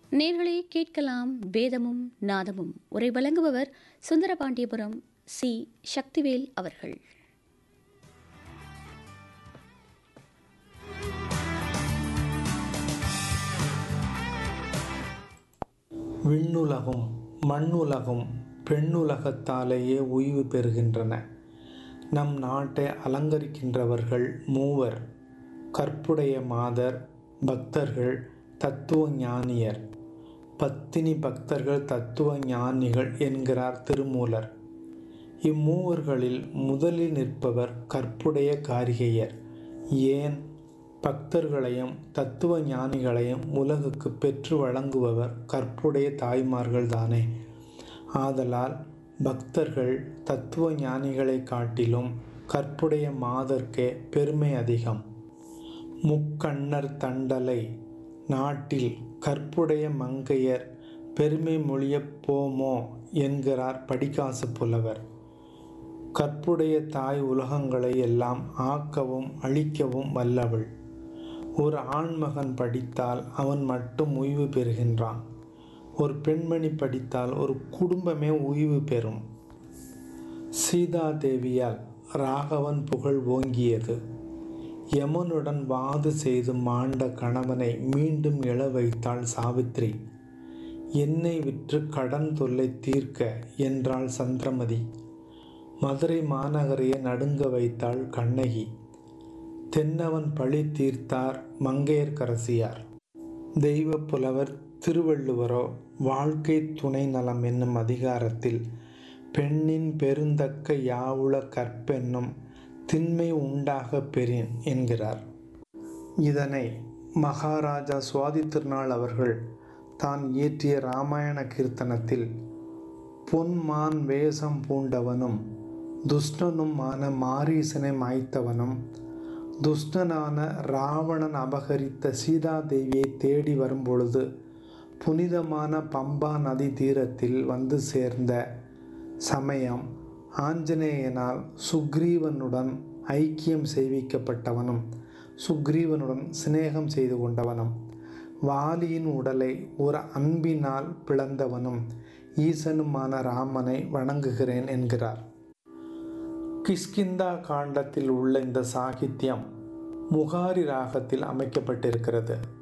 நேர்களே கேட்கலாம் வேதமும் நாதமும் உரை வழங்குபவர் சுந்தரபாண்டியபுரம் சி சக்திவேல் அவர்கள் விண்ணுலகும் மண்ணுலகும் பெண்ணுலகத்தாலேயே ஓய்வு பெறுகின்றன நம் நாட்டை அலங்கரிக்கின்றவர்கள் மூவர் கற்புடைய மாதர் பக்தர்கள் தத்துவ ஞானியர் பத்தினி பக்தர்கள் தத்துவ ஞானிகள் என்கிறார் திருமூலர் இம்மூவர்களில் முதலில் நிற்பவர் கற்புடைய காரிகையர் ஏன் பக்தர்களையும் தத்துவ ஞானிகளையும் உலகுக்கு பெற்று வழங்குபவர் கற்புடைய தாய்மார்கள் தானே ஆதலால் பக்தர்கள் தத்துவ ஞானிகளை காட்டிலும் கற்புடைய மாதர்க்கே பெருமை அதிகம் முக்கண்ணர் தண்டலை நாட்டில் கற்புடைய மங்கையர் பெருமை மொழியப் போமோ என்கிறார் படிக்காசு புலவர் கற்புடைய தாய் உலகங்களை எல்லாம் ஆக்கவும் அழிக்கவும் வல்லவள் ஒரு ஆண்மகன் படித்தால் அவன் மட்டும் ஓய்வு பெறுகின்றான் ஒரு பெண்மணி படித்தால் ஒரு குடும்பமே ஓய்வு பெறும் சீதாதேவியால் ராகவன் புகழ் ஓங்கியது யமனுடன் வாது செய்து மாண்ட கணவனை மீண்டும் எழ வைத்தாள் சாவித்ரி எண்ணெய் விற்று கடன் தொல்லை தீர்க்க என்றாள் சந்திரமதி மதுரை மாநகரையை நடுங்க வைத்தாள் கண்ணகி தென்னவன் பழி தீர்த்தார் மங்கையர்க்கரசியார் தெய்வ புலவர் திருவள்ளுவரோ வாழ்க்கை துணை நலம் என்னும் அதிகாரத்தில் பெண்ணின் பெருந்தக்க யாவுள கற்பென்னும் திண்மை உண்டாக பெறின் என்கிறார் இதனை மகாராஜா சுவாதி திருநாள் அவர்கள் தான் இயற்றிய இராமாயண கீர்த்தனத்தில் பொன்மான் வேஷம் பூண்டவனும் துஷ்டனுமான மாரீசனை மாய்த்தவனும் துஷ்டனான ராவணன் அபகரித்த சீதாதேவியை தேடி வரும்பொழுது புனிதமான பம்பா நதி தீரத்தில் வந்து சேர்ந்த சமயம் ஆஞ்சநேயனால் சுக்ரீவனுடன் ஐக்கியம் செய்விக்கப்பட்டவனும் சுக்ரீவனுடன் சிநேகம் செய்து கொண்டவனும் வாலியின் உடலை ஒரு அன்பினால் பிளந்தவனும் ஈசனுமான ராமனை வணங்குகிறேன் என்கிறார் கிஷ்கிந்தா காண்டத்தில் உள்ள இந்த சாகித்யம் முகாரி ராகத்தில் அமைக்கப்பட்டிருக்கிறது